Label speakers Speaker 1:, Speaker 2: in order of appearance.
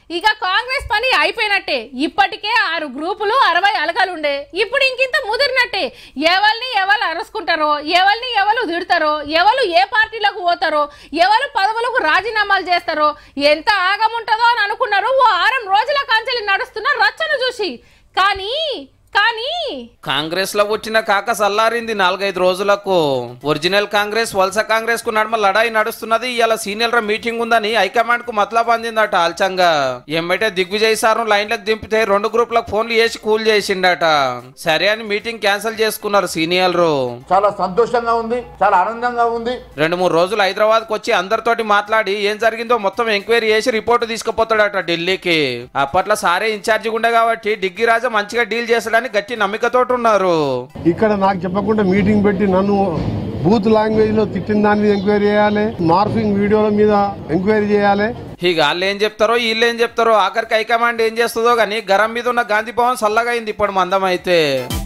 Speaker 1: ఇక కాంగ్రెస్ పని అయిపోయినట్టే ఇప్పటికే ఆరు గ్రూపులు అరవై అలగలుండే ఇప్పుడు ఇంకింత ముదిరినట్టే ఎవరిని ఎవరు అరుచుకుంటారో ఎవరిని ఎవరు తిడతారో ఎవరు ఏ పార్టీలకు పోతారో ఎవరు పదవులకు రాజీనామాలు చేస్తారో ఎంత ఆగముంటుందో అని అనుకున్నారు ఓ ఆరం రోజుల కాంచెలి నడుస్తున్న రచ్చను చూసి కానీ కానీ
Speaker 2: కాంగ్రెస్ లో వచ్చిన కాక సల్లారింది నాలుగైదు రోజులకు ఒరిజినల్ కాంగ్రెస్ వలస కాంగ్రెస్ కు నడుమ లడాయి నడుస్తున్నది ఇలా సీనియర్ మీటింగ్ ఉందని హైకమాండ్ కు మతలబ్ అందిందట ఆల్చంగా ఎమ్మటే దిగ్విజయ్ సార్ లైన్లకు దింపితే రెండు గ్రూపులకు ఫోన్లు చేసి కూల్ చేసిండట సరే అని మీటింగ్ క్యాన్సిల్ చేసుకున్నారు సీనియర్
Speaker 3: చాలా సంతోషంగా ఉంది చాలా ఆనందంగా ఉంది
Speaker 2: రెండు మూడు రోజులు హైదరాబాద్ కు వచ్చి అందరితోటి మాట్లాడి ఏం జరిగిందో మొత్తం ఎంక్వైరీ చేసి రిపోర్ట్ తీసుకుపోతాడట ఢిల్లీకి అప్పట్లో సారే ఇన్ఛార్జి ఉండే కాబట్టి డిగ్గి రాజా మంచిగా డీల్ చేస్తాడని గట్టి నమ్మికతోటి ఉన్నారు
Speaker 4: ఇక్కడ నాకు చెప్పకుండా మీటింగ్ పెట్టి నన్ను బూత్ లాంగ్వేజ్ లో తిట్టిన దాని మీద ఎంక్వైరీ చేయాలి మార్ఫింగ్ వీడియోల మీద ఎంక్వైరీ చేయాలి
Speaker 2: ఇక వాళ్ళు ఏం చెప్తారో వీళ్ళు ఏం చెప్తారో ఆఖరికి హైకమాండ్ ఏం చేస్తుందో కానీ గరం మీద ఉన్న గాంధీ భవన్ చల్లగా అయింది ఇప్పుడు మందం అయితే